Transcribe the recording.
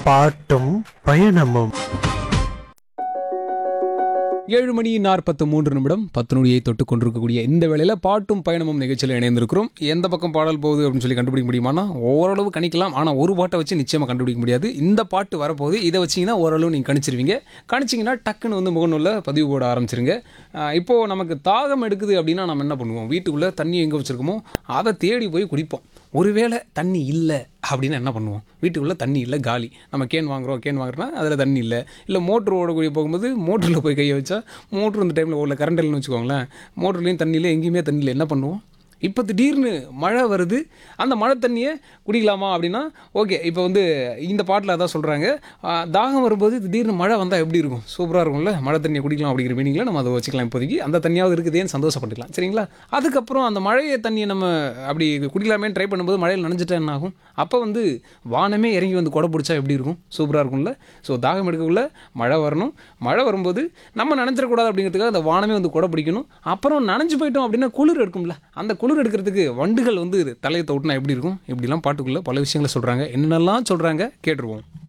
பாட்டும் பயணமும் ஏழு மணி நாற்பத்து மூன்று நிமிடம் பத்து நொடியை தொட்டு கொண்டிருக்கக்கூடிய இந்த வேளையில் பாட்டும் பயணமும் நிகழ்ச்சியில் இணைந்திருக்கிறோம் எந்த பக்கம் பாடல் போகுது அப்படின்னு சொல்லி கண்டுபிடிக்க முடியுமானா ஓரளவு கணிக்கலாம் ஆனால் ஒரு பாட்டை வச்சு நிச்சயமாக கண்டுபிடிக்க முடியாது இந்த பாட்டு வரப்போகுது இதை வச்சிங்கன்னா ஓரளவு நீங்கள் கணிச்சிருவீங்க கணிச்சிங்கன்னா டக்குன்னு வந்து முகநூலில் பதிவு போட ஆரம்பிச்சிருங்க ஆஹ் இப்போ நமக்கு தாகம் எடுக்குது அப்படின்னா நம்ம என்ன பண்ணுவோம் வீட்டுக்குள்ளே தண்ணி எங்கே வச்சுருக்கோமோ அதை தேடி போய் குடிப்போம் ஒருவேளை தண்ணி இல்லை அப்படின்னு என்ன பண்ணுவோம் வீட்டுக்குள்ளே தண்ணி இல்லை காலி நம்ம கேன் வாங்குறோம் கேன் வாங்குறோம்னா அதில் தண்ணி இல்லை இல்லை மோட்ரு ஓடக்கூடிய போகும்போது மோட்டரில் போய் கையை வச்சா மோட்ரு இந்த டைமில் ஓடல கரண்ட் இல்லைன்னு வச்சுக்கோங்களேன் மோட்டர்லேயும் தண்ணி இல்லை எங்கேயுமே தண்ணி இல்லை என்ன பண்ணுவோம் இப்போ திடீர்னு மழை வருது அந்த மழை தண்ணியை குடிக்கலாமா அப்படின்னா ஓகே இப்போ வந்து இந்த பாட்டில் அதான் சொல்கிறாங்க தாகம் வரும்போது திடீர்னு மழை வந்தால் எப்படி இருக்கும் சூப்பராக இருக்கும்ல மழை தண்ணியை குடிக்கலாம் அப்படிங்கிற மீனிங்கில் நம்ம அதை வச்சுக்கலாம் இப்போதைக்கு அந்த தண்ணியாவது இருக்குதேன்னு சந்தோஷப்பட்டுக்கலாம் சரிங்களா அதுக்கப்புறம் அந்த மழையை தண்ணியை நம்ம அப்படி குடிக்கலாமேன்னு ட்ரை பண்ணும்போது மழையில் நனைஞ்சிட்டா என்ன ஆகும் அப்போ வந்து வானமே இறங்கி வந்து கொடை பிடிச்சா எப்படி இருக்கும் சூப்பராக இருக்கும்ல ஸோ தாகம் எடுக்கக்குள்ள மழை வரணும் மழை வரும்போது நம்ம நனைஞ்சிடக்கூடாது அப்படிங்கிறதுக்காக அந்த வானமே வந்து கொடை பிடிக்கணும் அப்புறம் நனைஞ்சு போயிட்டோம் அப்படின்னா குளிர் எடுக்கும்ல அந்த குளிர் எடுக்கிறதுக்கு வண்டுகள் வந்து தலையை தொட்டினா எப்படி இருக்கும் இப்படிலாம் பாட்டுக்குள்ளே பல விஷயங்களை சொல்கிறாங்க என்னென்னலாம் சொல்கிறாங்க கேட்டுருவோம்